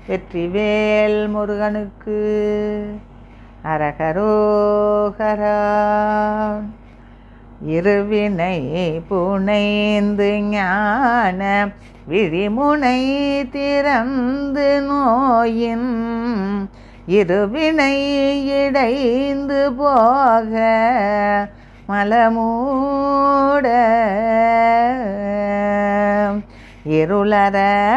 வெற்றிவேல் முருகனுக்கு அரகரோகரா இருவினை புனைந்து ஞான விழிமுனை திறந்து நோயின் இருவினை இடைந்து போக மலமூட இருளற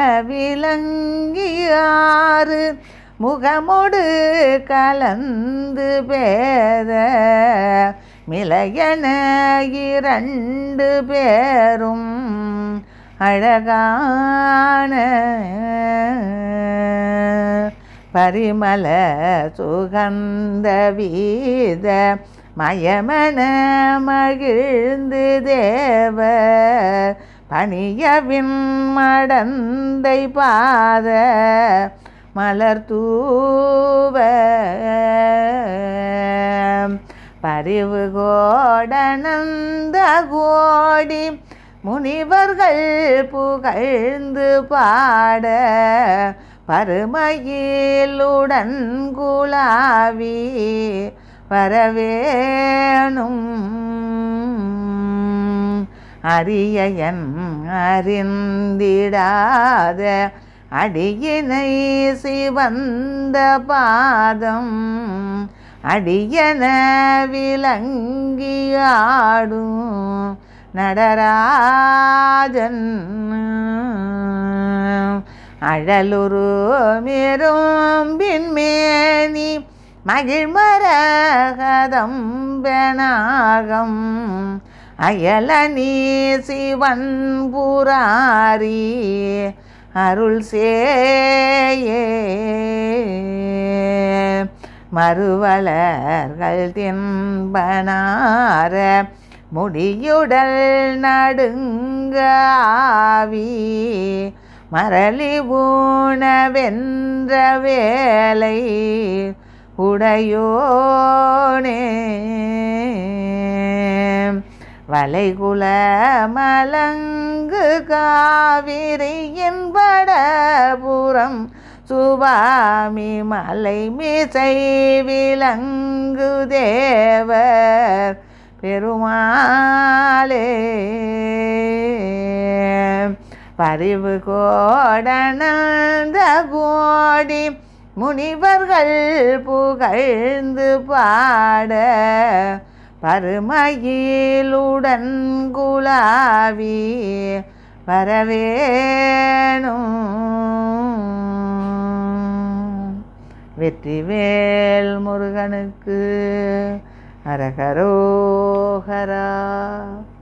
விளங்கியாறு முகமொடு கலந்து பேத மிளையன இரண்டு பேரும் அழகான பரிமள சுகந்த வீத மயமன மகிழ்ந்து தேவ பணியவின் மடந்தை பாத மலர் தூவ பரிவு கோடனந்த கோடி முனிவர்கள் புகழ்ந்து பாட பருமையிலுடன் குலாவி வரவேணும் அரியன் அறிந்திடாத அடியினை சிவந்த பாதம் அடியன விளங்கியாடும் நடராஜன் அழலுரு மிரும்பின் மேனி மகிழ்மரகதம் பெனாகம் அயலனி சிவன் புராரி அருள் சேயே மறுவலர்கள் தின்பனார முடியுடல் நடுங்க ஆவி மரளி ஊனவென்ற வேலை உடையோனே வளைகுல மலங்கு காவிரியின் வடபுறம் சுவாமி மலை மிசை விலங்கு தேவர் பெருமாளே பரிவு கோடனந்த கோடி முனிவர்கள் புகழ்ந்து பாட பருமையிலுடன் குலாவி வரவேணும் வெற்றிவேல் முருகனுக்கு அரகரோகரா